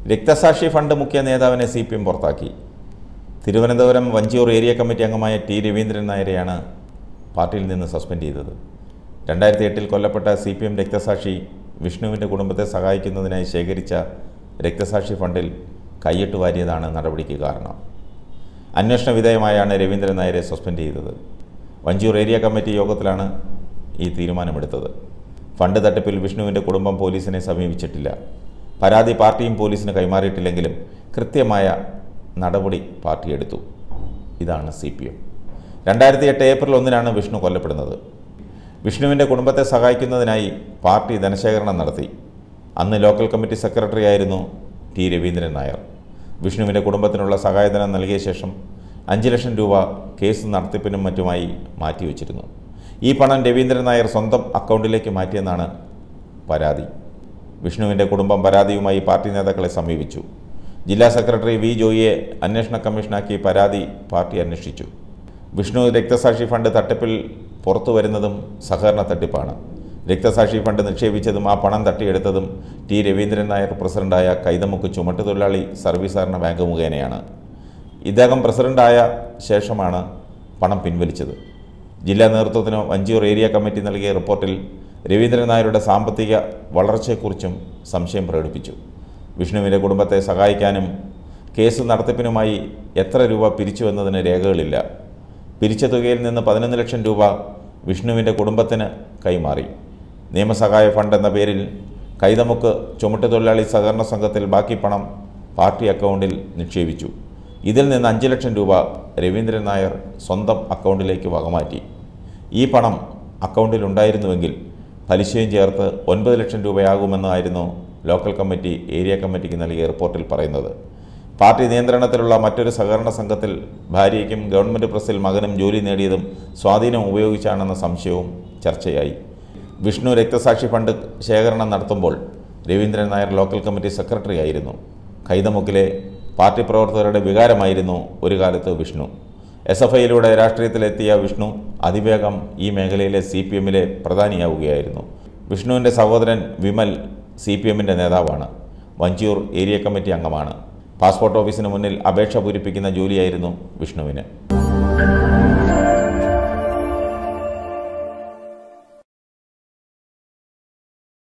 രക്തസാക്ഷി ഫണ്ട് മുഖ്യ നേതാവിനെ സി പി എം പുറത്താക്കി തിരുവനന്തപുരം വഞ്ചിയൂർ ഏരിയ കമ്മിറ്റി അംഗമായ ടി രവീന്ദ്രൻ നായരെയാണ് പാർട്ടിയിൽ നിന്ന് സസ്പെൻഡ് ചെയ്തത് രണ്ടായിരത്തി എട്ടിൽ കൊല്ലപ്പെട്ട സി പി എം രക്തസാക്ഷി വിഷ്ണുവിൻ്റെ കുടുംബത്തെ സഹായിക്കുന്നതിനായി ശേഖരിച്ച രക്തസാക്ഷി ഫണ്ടിൽ കൈയിട്ട് വാരിയതാണ് നടപടിക്ക് കാരണം അന്വേഷണ വിധേയമായാണ് രവീന്ദ്രൻ നായരെ സസ്പെൻഡ് ചെയ്തത് വഞ്ചിയൂർ ഏരിയ കമ്മിറ്റി യോഗത്തിലാണ് ഈ തീരുമാനമെടുത്തത് ഫണ്ട് തട്ടിപ്പിൽ വിഷ്ണുവിൻ്റെ കുടുംബം പോലീസിനെ സമീപിച്ചിട്ടില്ല പരാതി പാർട്ടിയും പോലീസിന് കൈമാറിയിട്ടില്ലെങ്കിലും കൃത്യമായ നടപടി പാർട്ടി എടുത്തു ഇതാണ് സി പി എം രണ്ടായിരത്തി എട്ട് ഏപ്രിൽ ഒന്നിനാണ് വിഷ്ണു കൊല്ലപ്പെടുന്നത് വിഷ്ണുവിൻ്റെ കുടുംബത്തെ സഹായിക്കുന്നതിനായി പാർട്ടി ധനശേഖരണം നടത്തി അന്ന് ലോക്കൽ കമ്മിറ്റി സെക്രട്ടറി ആയിരുന്നു ടി രവീന്ദ്രൻ നായർ വിഷ്ണുവിൻ്റെ കുടുംബത്തിനുള്ള സഹായധനം നൽകിയ ശേഷം അഞ്ച് ലക്ഷം രൂപ കേസ് നടത്തിപ്പിനും മറ്റുമായി മാറ്റിവെച്ചിരുന്നു ഈ പണം രവീന്ദ്രൻ നായർ സ്വന്തം അക്കൗണ്ടിലേക്ക് മാറ്റിയെന്നാണ് പരാതി വിഷ്ണുവിൻ്റെ കുടുംബം പരാതിയുമായി പാർട്ടി നേതാക്കളെ സമീപിച്ചു ജില്ലാ സെക്രട്ടറി വി ജോയിയെ അന്വേഷണ കമ്മീഷനാക്കി പരാതി പാർട്ടി അന്വേഷിച്ചു വിഷ്ണു രക്തസാക്ഷി ഫണ്ട് തട്ടിപ്പിൽ പുറത്തു വരുന്നതും സഹകരണ തട്ടിപ്പാണ് രക്തസാക്ഷി ഫണ്ട് നിക്ഷേപിച്ചതും ആ പണം തട്ടിയെടുത്തതും ടി രവീന്ദ്രൻ നായർ പ്രസിഡന്റായ കൈതമുക്ക് ചുമട്ടുതൊഴിലാളി സർവീസ് സഹകരണ ബാങ്ക് മുഖേനയാണ് ഇദ്ദേഹം പ്രസിഡന്റായ ശേഷമാണ് പണം പിൻവലിച്ചത് ജില്ലാ നേതൃത്വത്തിന് വഞ്ചിയൂർ ഏരിയ കമ്മിറ്റി നൽകിയ റിപ്പോർട്ടിൽ രവീന്ദ്രൻ നായരുടെ സാമ്പത്തിക വളർച്ചയെക്കുറിച്ചും സംശയം പ്രകടിപ്പിച്ചു വിഷ്ണുവിൻ്റെ കുടുംബത്തെ സഹായിക്കാനും കേസ് നടത്തിപ്പിനുമായി എത്ര രൂപ പിരിച്ചുവെന്നതിന് രേഖകളില്ല പിരിച്ച തുകയിൽ നിന്ന് പതിനൊന്ന് ലക്ഷം രൂപ വിഷ്ണുവിൻ്റെ കുടുംബത്തിന് കൈമാറി നിയമസഹായ ഫണ്ട് എന്ന പേരിൽ കൈതമുക്ക് ചുമട്ടുതൊഴിലാളി സഹകരണ സംഘത്തിൽ ബാക്കി പണം പാർട്ടി അക്കൗണ്ടിൽ നിക്ഷേപിച്ചു ഇതിൽ നിന്ന് അഞ്ച് ലക്ഷം രൂപ രവീന്ദ്രൻ നായർ സ്വന്തം അക്കൗണ്ടിലേക്ക് വകമാറ്റി ഈ പണം അക്കൗണ്ടിലുണ്ടായിരുന്നുവെങ്കിൽ പലിശയും ചേർത്ത് ഒൻപത് ലക്ഷം രൂപയാകുമെന്നായിരുന്നു ലോക്കൽ കമ്മിറ്റി ഏരിയ കമ്മിറ്റിക്ക് നൽകിയ റിപ്പോർട്ടിൽ പറയുന്നത് പാർട്ടി നിയന്ത്രണത്തിലുള്ള മറ്റൊരു സഹകരണ സംഘത്തിൽ ഭാര്യയ്ക്കും ഗവൺമെൻറ് പ്രസ്സിൽ മകനും ജോലി നേടിയതും സ്വാധീനം ഉപയോഗിച്ചാണെന്ന സംശയവും ചർച്ചയായി വിഷ്ണു രക്തസാക്ഷി ഫണ്ട് ശേഖരണം നടത്തുമ്പോൾ Raveendran Nair local committee secretary ആയിരുന്നു കൈതമുക്കിലെ പാർട്ടി പ്രവർത്തകരുടെ വികാരമായിരുന്നു ഒരു കാലത്ത് വിഷ്ണു എസ് എഫ് ഐയിലൂടെ രാഷ്ട്രീയത്തിലെത്തിയ വിഷ്ണു അതിവേഗം ഈ മേഖലയിലെ സി പി എമ്മിലെ പ്രധാനിയാവുകയായിരുന്നു വിഷ്ണുവിൻ്റെ സഹോദരൻ വിമൽ സി പി എമ്മിൻ്റെ നേതാവാണ് വഞ്ചിയൂർ ഏരിയ കമ്മിറ്റി അംഗമാണ് പാസ്പോർട്ട് ഓഫീസിന് മുന്നിൽ അപേക്ഷ പൂരിപ്പിക്കുന്ന ജോലിയായിരുന്നു വിഷ്ണുവിന്